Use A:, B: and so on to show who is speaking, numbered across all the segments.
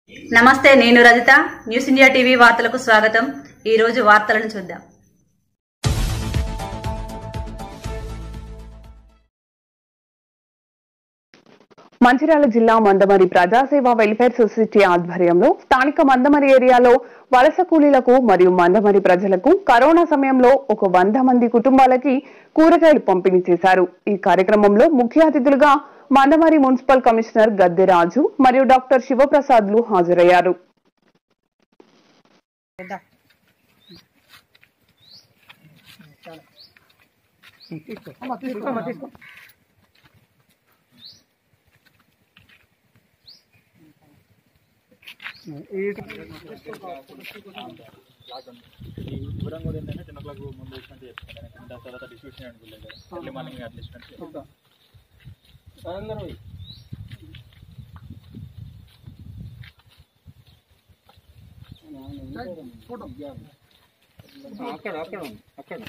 A: నమస్తే నేను Rajitha news India TV వార్తలకు స్వాగతం ఈ రోజు వార్తలను చూద్దాం
B: మంచిర్యాల జిల్లా మందమరి ప్రజాసేవ వెల్ఫేర్ సొసైటీ ఆధ్వర్యంలో స్థానిక మందమరి ఏరియాలో వలస కూలీలకు మరియు మందమరి ప్రజలకు కరోనా సమయంలో ఒక వంద మంది కుటుంబాలకి కూరగాయలు పంపిణీ చేశారు ఈ కార్యక్రమంలో ముఖ్య అతిథులుగా మందమరి మున్సిపల్ కమిషనర్ గద్దెరాజు మరియు డాక్టర్ శివప్రసాద్లు హాజరయ్యారు
C: ఈ ఇవ్వడం కూడా ఏంటంటే టెన్ ఓ క్లాక్ ముందు ఇచ్చినట్టు చెప్తాను దాని తర్వాత డిస్ట్రిబ్యూషన్ అనుకోలేదు కదా ఎర్లీ మార్నింగ్ అట్లా ఇచ్చినట్టు చెప్తాను. అక్కడ అక్కడ అక్కడ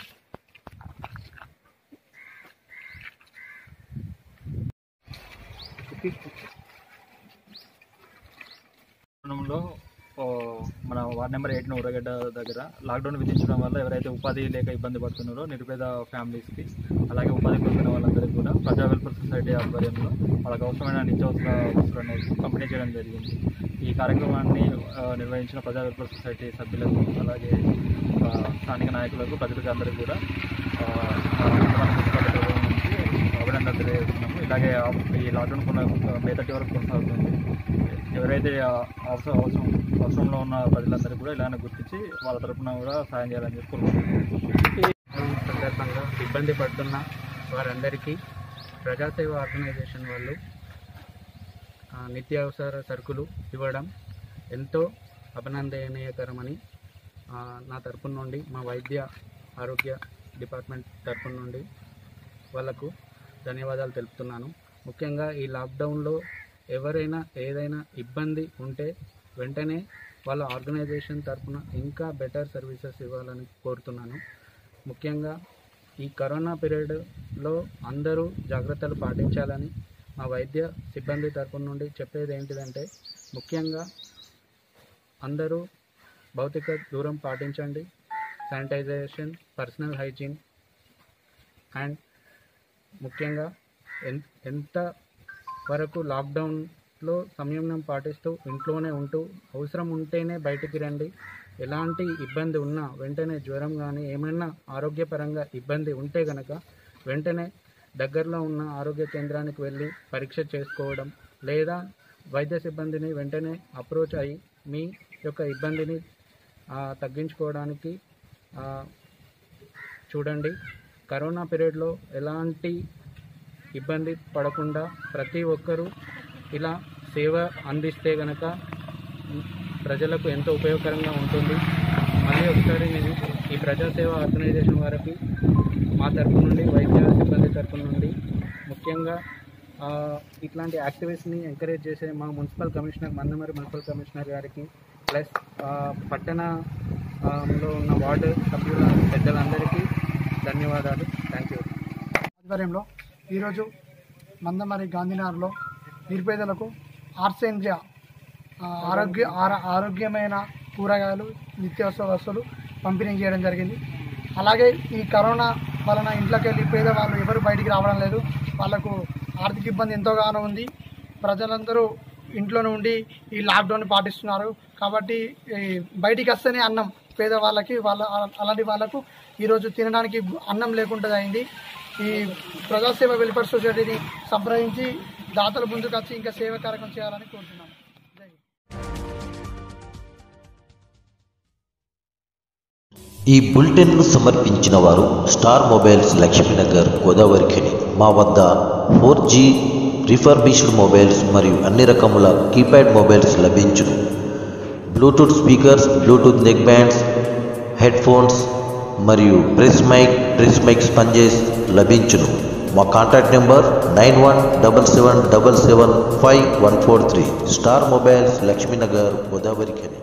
C: పట్టణంలో ఓ, మన వార్డ్ నెంబర్ ఎయిట్ ఊరగడ్డ దగ్గర లాక్డౌన్ విధించడం వల్ల ఎవరైతే ఉపాధి లేక ఇబ్బంది పడుతున్నారో నిరుపేద ఫ్యామిలీస్కి అలాగే ఉపాధి కోల్పోయిన వాళ్ళందరికీ కూడా ప్రజా వెల్ఫేర్ సొసైటీ ఆధ్వర్యంలో వాళ్ళకి అవసరమైన నిత్యావసర వస్తువులను పంపిణీ చేయడం జరిగింది ఈ కార్యక్రమాన్ని ఆ, నిర్వహించిన ప్రజా వెల్ఫేర్ సొసైటీ సభ్యులకు అలాగే ఆ, స్థానిక నాయకులకు ప్రజలకు అందరికీ కూడా ఆ, మన మున్సిపల్ తరఫు నుంచి అభినందనలు తెలియజేస్తున్నాము ఇలాగే ఆ- ఈ లాక్డౌన్ కొన మే థర్టీ వరకు కొనసాగుతుంది ఎవరైతే ఆ అవసరం అవసరం అవసరంలో ఉన్న ప్రజలందరూ కూడా ఇలానే గుర్తించి వాళ్ళ తరపున కూడా సాయం చేయాలని చెప్పి కోరుకుంటున్నాను
D: ఈ సందర్భంగా ఇబ్బంది పడుతున్న వారందరికీ ప్రజాసేవ ఆర్గనైజేషన్ వాళ్ళు ఆ, నిత్యావసర సరుకులు ఇవ్వడం ఎంతో అభినందనీయకరమని ఆ, నా తరపు నుండి మా వైద్య ఆరోగ్య డిపార్ట్మెంట్ తరపు నుండి వాళ్ళకు ధన్యవాదాలు తెలుపుతున్నాను ముఖ్యంగా ఈ లాక్డౌన్లో ఎవరైనా ఏదైనా ఇబ్బంది ఉంటే వెంటనే వాళ్ళ ఆర్గనైజేషన్ తరపున ఇంకా బెటర్ సర్వీసెస్ ఇవ్వాలని కోరుతున్నాను ముఖ్యంగా ఈ కరోనా పీరియడ్లో అందరూ జాగ్రత్తలు పాటించాలని మా వైద్య సిబ్బంది తరపు నుండి చెప్పేది ఏంటిదంటే ముఖ్యంగా అందరూ భౌతిక దూరం పాటించండి శానిటైజేషన్ పర్సనల్ హైజీన్ అండ్ ముఖ్యంగా ఎన్ ఎంత వరకు లాక్డౌన్లో సంయమనం పాటిస్తూ ఇంట్లోనే ఉంటూ అవసరం ఉంటేనే బయటికి రండి ఎలాంటి ఇబ్బంది ఉన్నా వెంటనే జ్వరం కానీ ఏమైనా ఆరోగ్యపరంగా ఇబ్బంది ఉంటే గనక వెంటనే దగ్గరలో ఉన్న ఆరోగ్య కేంద్రానికి వెళ్ళి పరీక్ష చేసుకోవడం లేదా వైద్య సిబ్బందిని వెంటనే అప్రోచ్ అయ్యి మీ యొక్క ఇబ్బందిని ఆ, తగ్గించుకోవడానికి ఆ, చూడండి కరోనా పీరియడ్లో ఎలాంటి ఇబ్బంది పడకుండా ప్రతి ఒక్కరూ ఇలా సేవ అందిస్తే గనక ప్రజలకు ఎంతో ఉపయోగకరంగా ఉంటుంది మళ్ళీ ఒకసారి నేను ఈ ప్రజాసేవ ఆర్గనైజేషన్ వారికి మా తరపు నుండి వైద్య సిబ్బంది తరపు నుండి ముఖ్యంగా ఆ, ఇట్లాంటి యాక్టివిటీస్ని ఎంకరేజ్ చేసే మా municipal commissioner Mandamarri municipal commissioner గారికి ప్లస్ పట్టణ ఆ, లో ఉన్న వార్డు సభ్యుల పెద్దలందరికీ ధన్యవాదాలు థ్యాంక్ యూ
E: ఆధ్వర్యంలో ఈరోజు మందమరి గాంధీనగర్లో నిరుపేదలకు ఆర్సేంద్రియ ఆ, ఆరోగ్య ఆర- ఆరోగ్యమైన కూరగాయలు నిత్యావసర వస్తువులు పంపిణీ చేయడం జరిగింది అలాగే ఈ కరోనా వలన ఇంట్లోకి వెళ్ళి పేదవాళ్ళు ఎవరు బయటికి రావడం లేదు వాళ్ళకు ఆర్థిక ఇబ్బంది ఎంతోగానో ఉంది ప్రజలందరూ ఇంట్లోనే ఉండి ఈ లాక్డౌన్ పాటిస్తున్నారు కాబట్టి ఈ బయటికి వస్తేనే అన్నం పేదవాళ్ళకి వాళ్ళ అలాంటి వాళ్ళకు ఈరోజు తినడానికి అన్నం లేకుండా అయింది ఈ ప్రజాసేవ వెల్ఫేర్ సొసైటీని సంప్రదించి దాతలు ముందుకు వచ్చి ఇంకా సేవ కార్యక్రమం చేయాలని కోరుతున్నాను జై హింద్.
F: ఈ బులెటిన్ను సమర్పించిన వారు star mobiles Lakshminagar Godavarikhani మా వద్ద ఫోర్ జీ రిఫర్బిష్డ్ మొబైల్స్ మరియు అన్ని రకముల కీప్యాడ్ మొబైల్స్ లభించును Bluetooth speakers Bluetooth neck bands headphones మరియు press mic press mic sponges లభించును మా contact number nine one double seven double seven five one four three star mobiles Lakshminagar Godavari ఖని